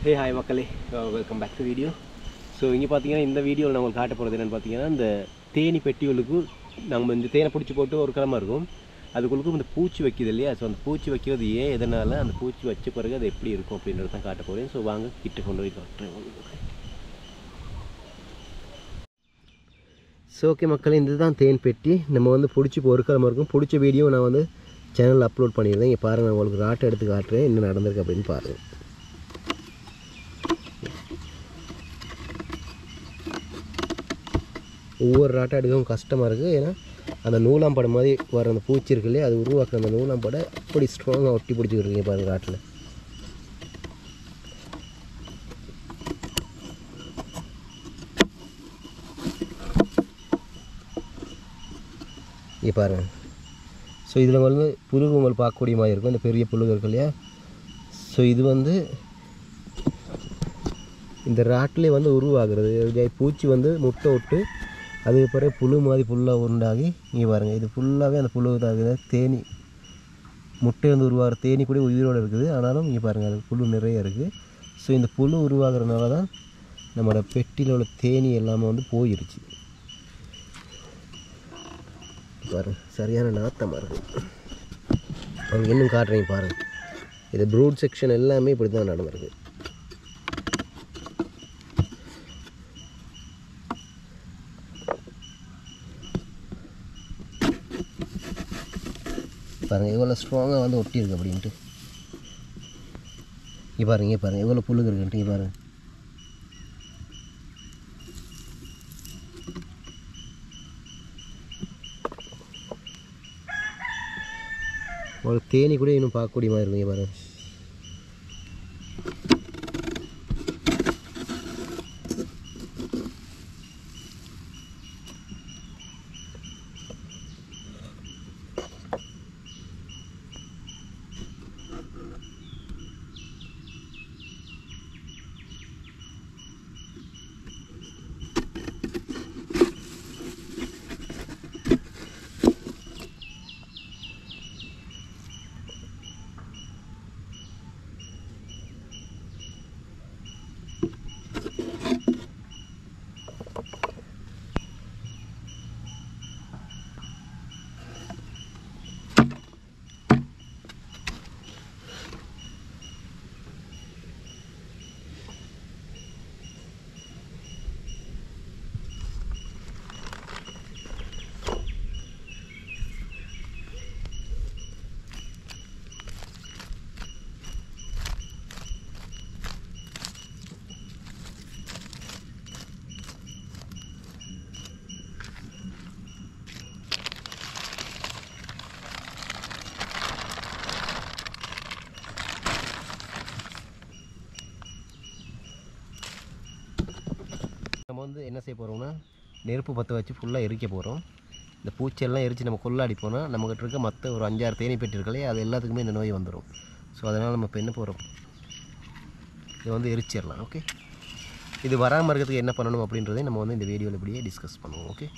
ஹே hi மக்களே welcome back to video so இங்கே பார்த்தீங்கன்னா இந்த வீடியோவில் நான் உங்களுக்கு காட்ட போகிறது என்னென்னு பார்த்தீங்கன்னா இந்த தேனி பெட்டிகளுக்கு நம்ம இந்த தேனை பிடிச்சி போட்டு ஒரு கிழமை இருக்கும் அதுக்குள்ளுக்கும் இந்த பூச்சி வைக்கிது இல்லையா ஸோ அந்த பூச்சி வைக்கிறது ஏன் எதனால் அந்த பூச்சி வச்ச பிறகு அது எப்படி இருக்கும் அப்படின்றத தான் காட்ட போகிறேன் ஸோ வாங்க கிட்ட கொண்டு போய் காட்டுறேன் உங்களுக்கு ஸோ ஓகே மக்களே இதுதான் தேன் பெட்டி நம்ம வந்து பிடிச்சி இப்போ ஒரு கிழமை இருக்கும் பிடிச்ச வீடியோ நான் வந்து சேனலில் அப்லோட் பண்ணியிருந்தேன் இங்கே பாருங்கள் நான் உங்களுக்கு ராட்டை எடுத்து காட்டுறேன் என்ன நடந்திருக்கு அப்படின்னு பாருங்கள் ஒவ்வொரு ராட்டை எடுக்கவும் கஷ்டமாக இருக்குது ஏன்னா அந்த நூலாம்படை மாதிரி வர அந்த பூச்சி இருக்கு இல்லையா அது உருவாக்குற அந்த நூலாம்படை அப்படி ஸ்ட்ராங்காக ஒட்டி பிடிச்சிக்கிருக்கீங்க பாருங்கள் ராட்டில் இங்கே பாருங்கள் ஸோ இதில் வந்து புழுகு உங்களுக்கு பார்க்கக்கூடிய மாதிரி இருக்கும் இந்த பெரிய புழுகு இருக்கு இல்லையா ஸோ இது வந்து இந்த ராட்டிலே வந்து உருவாகிறது இது பூச்சி வந்து முட்டை விட்டு அதுக்கு பிறகு புழு மாதிரி ஃபுல்லாக உண்டாகி இங்கே பாருங்கள் இது ஃபுல்லாகவே அந்த புழு இதாகுது தேனி முட்டை வந்து உருவாகிற தேனி கூட உயிரோடு இருக்குது ஆனாலும் இங்கே பாருங்கள் அது புழு நிறைய இருக்குது ஸோ இந்த புழு உருவாகிறதுனால தான் நம்மளோட பெட்டியில் உள்ள தேனி எல்லாமே வந்து போயிருச்சு பாருங்கள் சரியான நாத்தமாக இருக்குது அவங்க இன்னும் காட்டுறீங்க பாருங்கள் இது ப்ரூட் செக்ஷன் எல்லாமே இப்படி தான் நடந்திருக்கு பாருங்கள் எவ்வளோ ஸ்ட்ராங்காக வந்து ஒட்டியிருக்கு அப்படின்ட்டு இங்கே பாருங்க இங்கே பாருங்கள் எவ்வளோ புல்லுங்க இருக்குன்ட்டு இங்கே பாருங்கள் ஒரு தேனி கூட இன்னும் பார்க்கக்கூடிய மாதிரி இருக்குங்க பாருங்க நம்ம வந்து என்ன செய்ய போகிறோம்னா நெருப்பு பற்ற வச்சு ஃபுல்லாக எரிக்க போகிறோம் இந்த பூச்செல்லாம் எரித்து நம்ம கொள்ளாடி போனால் நம்மக்கிட்ட இருக்க மற்ற ஒரு அஞ்சாறு தேனி பெட்டி இருக்கலையே அது எல்லாத்துக்குமே இந்த நோய் வந்துடும் ஸோ அதனால் நம்ம இப்போ என்ன போகிறோம் இதை வந்து எரிச்சிடலாம் ஓகே இது வராமல் இருக்கிறதுக்கு என்ன பண்ணணும் அப்படின்றதை நம்ம வந்து இந்த வீடியோவில் இப்படியே டிஸ்கஸ் பண்ணுவோம் ஓகே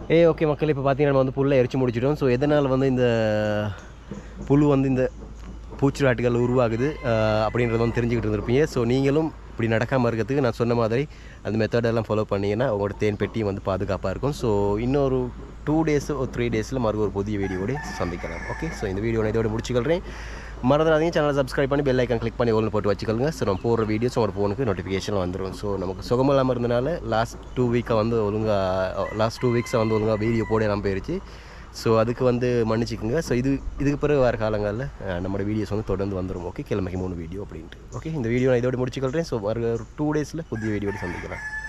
ஏ ஓகே மக்கள் இப்போ பார்த்தீங்கன்னா நம்ம வந்து புல்லை எரிச்சு முடிச்சிட்டோம் ஸோ எதனால் வந்து இந்த புழு வந்து இந்த பூச்சிராட்டுகள் உருவாகுது ஆஹ், அப்படின்றத வந்து தெரிஞ்சுக்கிட்டு இருந்திருப்பீங்க ஸோ நீங்களும் இப்படி நடக்காமல் இருக்கிறதுக்கு நான் சொன்ன மாதிரி அந்த மெத்தடெல்லாம் ஃபாலோ பண்ணீங்கன்னா உங்களோட தேன் பெட்டியும் வந்து பாதுகாப்பாக இருக்கும் ஸோ இன்னொரு டூ டேஸ் ஒரு த்ரீ டேஸில் மறு ஒரு புதிய வீடியோட சந்திக்கலாம் ஓகே ஸோ இந்த வீடியோ நான் இதோட முடிச்சுக்கிறேன் மறந்துடாதீங்க சேனலை சப்ஸ்கிரைப் பண்ணி பெல் ஐக்கான் கிளிக் பண்ணி ஒன்று போட்டு வச்சுக்கோங்க ஸோ நம்ம போடுற வீடியோஸ் உங்களோட ஃபோனுக்கு நோட்டிஃபிகேஷன் வந்துடும் ஸோ நமக்கு சுகம் இல்லாமல் இருந்தனால லாஸ்ட் டூ வீக்காக வந்து ஒழுங்காக லாஸ்ட் டூ வீக்ஸை வந்து ஒழுங்காக வீடியோ போட நம்ம போயிருச்சு ஸோ அதுக்கு வந்து மன்னிச்சுக்குங்க ஸோ இது இதுக்கு பிறகு வர காலங்களில் அஹ், நம்மளோட வீடியோஸ் வந்து தொடர்ந்து வந்துடும் ஓகே கிழமைக்கு மூணு வீடியோ அப்படின்ட்டு ஓகே இந்த வீடியோ நான் இதோட முடிச்சுக்கொள்கிறேன் ஸோ வர டூ டேஸில் புதிய வீடியோட சந்திக்கிறேன்